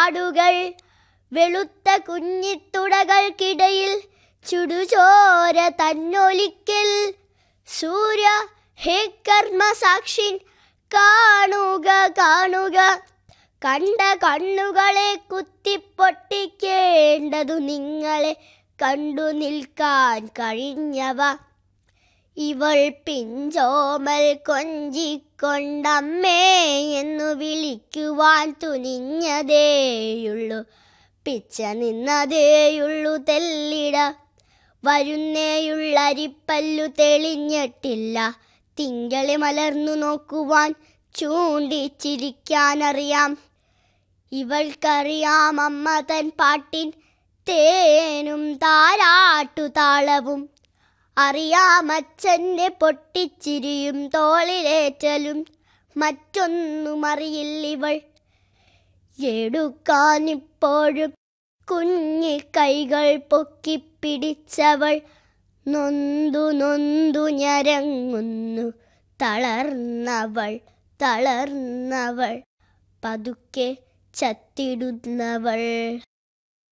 പാടുകൾ വെളുത്ത കുഞ്ഞിത്തുടകൾക്കിടയിൽ ചുടുചോര തന്നൊലിക്കൽ സൂര്യ ഹേ കർമ്മസാക്ഷിൻ കാണുക കാണുക കണ്ട കണ്ണുകളെ കുത്തിപ്പൊട്ടിക്കേണ്ടതു നിങ്ങളെ കണ്ടു നിൽക്കാൻ കഴിഞ്ഞവ ഇവൾ പിഞ്ചോമൽ കൊഞ്ചിക്കൊണ്ടമ്മേ എന്നു വിളിക്കുവാൻ തുനിഞ്ഞതേയുള്ളു പിച്ച നിന്നതേയുള്ളു തെല്ലിട വരുന്നേയുള്ളരിപ്പല്ലു തെളിഞ്ഞിട്ടില്ല തിങ്കളി മലർന്നു നോക്കുവാൻ ചൂണ്ടിച്ചിരിക്കാനറിയാം ഇവൾക്കറിയാം അമ്മ തൻ പാട്ടിൻ തേനും താരാട്ടു താളവും അറിയാമച്ഛൻ്റെ പൊട്ടിച്ചിരിയും തോളിലേറ്റലും മറ്റൊന്നും അറിയില്ലിവൾ എടുക്കാനിപ്പോഴും കുഞ്ഞി കൈകൾ പൊക്കിപ്പിടിച്ചവൾ നൊന്തു നൊന്തു ഞരങ്ങുന്നു തളർന്നവൾ തളർന്നവൾ പതുക്കെ ചത്തിടുന്നവൾ